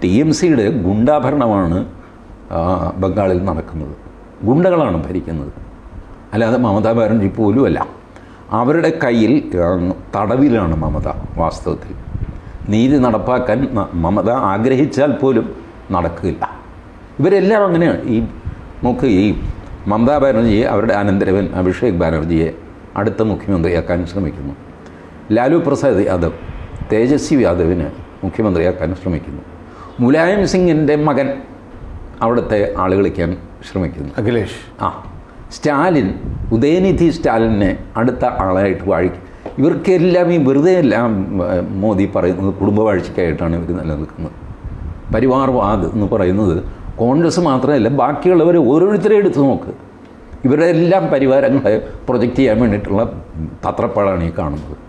T M സിയുടെ ഗുണ്ടാഭരണമാണ് ആ, ബംഗാളിൽ നടക്കുന്നത് ഗുണ്ടകളാണ് ഭരിക്കുന്നത് അല്ലാതെ മമതാ ബാനർജി പോലുമല്ല അവരുടെ കയ്യിൽ ആ, തടവിലാണ് മമത വാസ്തവത്തിൽ നീതി നടപ്പാക്കാൻ ന- മമത ആഗ്രഹിച്ചാൽ പോലും നടക്കില്ല ഇവരെല്ലാം അങ്ങനെയാണ് ഈ നോക്ക് ഈ മമതാ ബാനർജിയെ അവരുടെ അനന്തരവൻ അഭിഷേക് ബാനർജിയെ അടുത്ത മുഖ്യമന്ത്രിയാക്കാൻ ശ്രമിക്കുന്നു ലാലു പ്രസാദ് യാദവ് തേജസ്വി യാദവിന് മുഖ്യമന്ത്രിയാക്കാൻ ശ്രമിക്കുന്നു മുലായം സിംഗിൻ്റെ മകൻ അവിടുത്തെ ആളുകളിക്കാൻ ശ്രമിക്കുന്നു അഖിലേഷ് ആ സ്റ്റാലിൻ ഉദയനിധി സ്റ്റാലിനെ അടുത്ത ആളായിട്ട് വാഴിക്കും ഇവർക്കെല്ലാം ഈ വെറുതെ എല്ലാം ഏഹ്, മോദി പറയുന്നത് കുടുംബവാഴ്ചയ്ക്കായിട്ടാണ് ഇവർ നിലനിൽക്കുന്നത് പരിവാർ വാദ് എന്ന് പറയുന്നത് കോൺഗ്രസ് മാത്രമല്ല ബാക്കിയുള്ളവർ ഓരോരുത്തരെ എടുത്ത് നോക്ക് ഇവരുടെ എല്ലാം പരിവാരങ്ങളെ പ്രൊജക്റ്റ് ചെയ്യാൻ വേണ്ടിയിട്ടുള്ള തത്രപ്പാടാണ് ഈ കാണുന്നത്